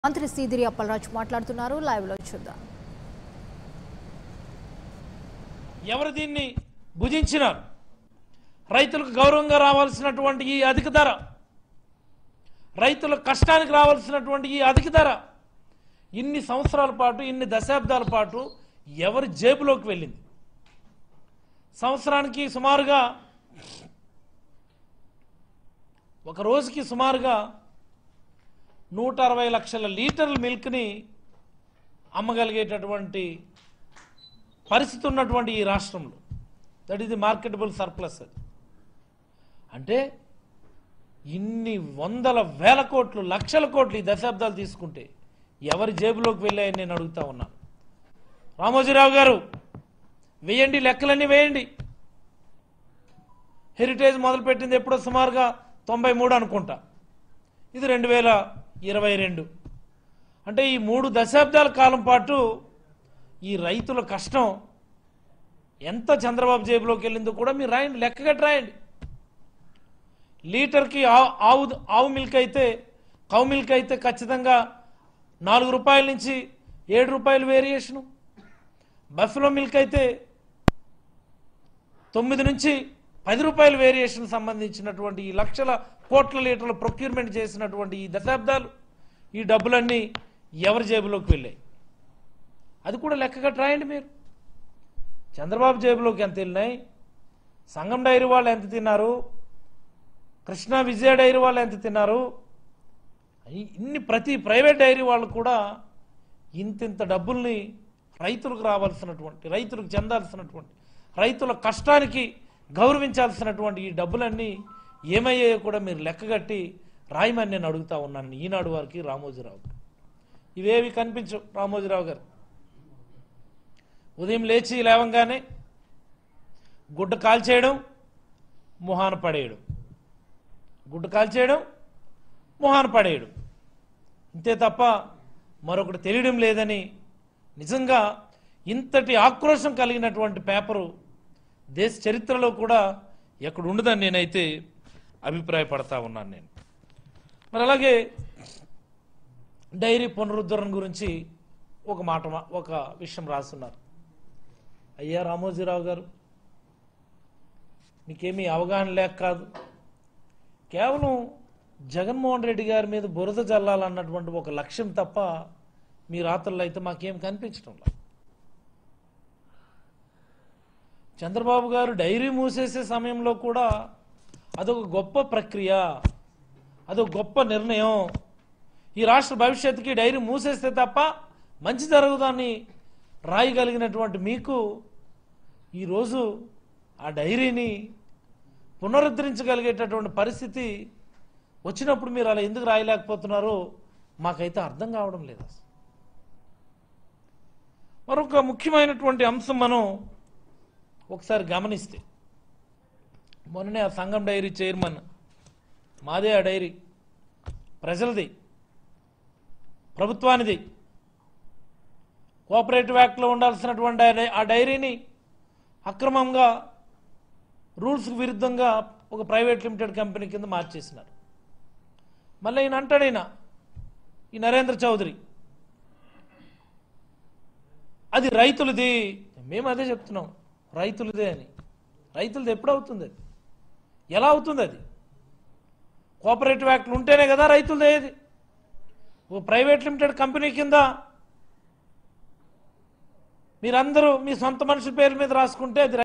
మంత్రి సీదిరి అప్పలరాజు మాట్లాడుతున్నారు లైవ్ లో చూద్దాం ఎవరు దీన్ని భుజించినారు రైతులకు గౌరవంగా రావాల్సినటువంటి ఈ అధిక ధర రైతుల కష్టానికి రావాల్సినటువంటి ఈ అధిక ధర ఇన్ని సంవత్సరాల పాటు ఇన్ని దశాబ్దాల పాటు ఎవరి జేబులోకి వెళ్ళింది సంవత్సరానికి సుమారుగా ఒక రోజుకి సుమారుగా నూట అరవై లక్షల లీటర్ల మిల్క్ని అమ్మగలిగేటటువంటి పరిస్థితి ఉన్నటువంటి ఈ రాష్ట్రంలో that is the marketable surplus అది అంటే ఇన్ని వందల వేల కోట్లు లక్షల కోట్లు ఈ దశాబ్దాలు తీసుకుంటే ఎవరి జేబులోకి వెళ్ళాయని నేను అడుగుతా ఉన్నాను రామోజీరావు గారు వేయండి లెక్కలన్నీ వేయండి హెరిటేజ్ మొదలుపెట్టింది ఎప్పుడో సుమారుగా తొంభై మూడు అనుకుంటా ఇది రెండు వేల ఇరవై రెండు అంటే ఈ మూడు దశాబ్దాల కాలం పాటు ఈ రైతుల కష్టం ఎంత చంద్రబాబు జేబులోకి వెళ్ళిందో కూడా మీరు రాయండి లెక్కగట్టి రాయండి లీటర్కి ఆవు ఆవు ఆవు మిల్క్ అయితే కౌ మిల్క్ అయితే ఖచ్చితంగా నాలుగు రూపాయల నుంచి ఏడు రూపాయలు వేరియేషను బఫెలో మిల్క్ అయితే తొమ్మిది నుంచి పది రూపాయల వేరియేషన్ సంబంధించినటువంటి ఈ లక్షల కోట్ల లీటర్ల ప్రొక్యూర్మెంట్ చేసినటువంటి ఈ దశాబ్దాలు ఈ డబ్బులన్నీ ఎవరి జేబులోకి వెళ్ళాయి అది కూడా లెక్కగా రాయండి మీరు చంద్రబాబు జేబులోకి ఎంత వెళ్ళినాయి సంగం డైరీ వాళ్ళు ఎంత తిన్నారు కృష్ణా విజయ డైరీ వాళ్ళు ఎంత తిన్నారు ఈ- ఇన్ని ప్రతి ప్రైవేట్ డైరీ వాళ్ళు కూడా ఇంతింత డబ్బుల్ని రైతులకు రావాల్సినటువంటి రైతులకు చెందాల్సినటువంటి రైతుల కష్టానికి గౌరవించాల్సినటువంటి ఈ డబ్బులన్నీ ఏమయ్యాయో కూడా మీరు లెక్కగట్టి రాయమని నేను అడుగుతా ఉన్నాను ఈనాడు వారికి రామోజీరావు గారు. ఇవేవి కనిపించవు రామోజీరావు గారు ఉదయం లేచి లేవంగానే గుడ్డ కాల్చేయడం మొహాన పడేయడం గుడ్డ కాల్చేయడం మొహాన పడేయడం ఇంతే తప్ప మరొకటి తెలియడం లేదని నిజంగా ఇంతటి ఆక్రోశం కలిగినటువంటి పేపరు దేశ చరిత్రలో కూడా ఎక్కడ ఉండదని నేనైతే అభిప్రాయపడతా ఉన్నాను నేను మరి అలాగే డైరీ పునరుద్ధరణ గురించి ఒక మాట మా- ఒక విషయం రాస్తున్నారు అయ్యా రామోజీరావు గారు మీకేమీ అవగాహన లేక కాదు కేవలం జగన్మోహన్ రెడ్డి గారి మీద బురద జల్లాలన్నటువంటి ఒక లక్ష్యం తప్ప మీ రాత్రుల్లో అయితే మాకేం కనిపించడం లేదు చంద్రబాబు గారు డైరీ మూసేసే సమయంలో కూడా అదొక గొప్ప ప్రక్రియ అదొక గొప్ప నిర్ణయం ఈ రాష్ట్ర భవిష్యత్తుకి డైరీ మూసేస్తే తప్ప మంచి జరుగుదని రాయగలిగినటువంటి మీకు ఈరోజు ఆ డైరీని పునరుద్ధరించగలిగేటటువంటి పరిస్థితి వచ్చినప్పుడు మీరు అలా ఎందుకు రాయలేకపోతున్నారో మాకైతే అర్థం కావడం లేదు అసలు మరొక ముఖ్యమైనటువంటి అంశం మనం ఒకసారి గమనిస్తే మొన్ననే ఆ సంఘం డైరీ చైర్మన్ మాదే ఆ డైరీ ప్రజలది ప్రభుత్వానిది కోఆపరేటివ్ యాక్ట్లో ఉండాల్సినటువంటి ఆ డై- ఆ డైరీని అక్రమంగా రూల్స్కి విరుద్ధంగా ఒక ప్రైవేట్ లిమిటెడ్ కంపెనీ కింద మార్చేసినారు మళ్ళీ ఈయన అంటాడు ఈయన ఈ నరేంద్ర చౌదరి అది రైతులది మేము అదే చెప్తున్నాం రైతులదే అని రైతులది ఎప్పుడు అవుతుంది అది ఎలా అవుతుంది అది కోఆపరేటివ్ యాక్ట్లు ఉంటేనే కదా రైతులది ఏది ఓ ప్రైవేట్ లిమిటెడ్ కంపెనీ కింద మీరందరూ మీ సొంత మనుషుల పేరు మీద రాసుకుంటే అది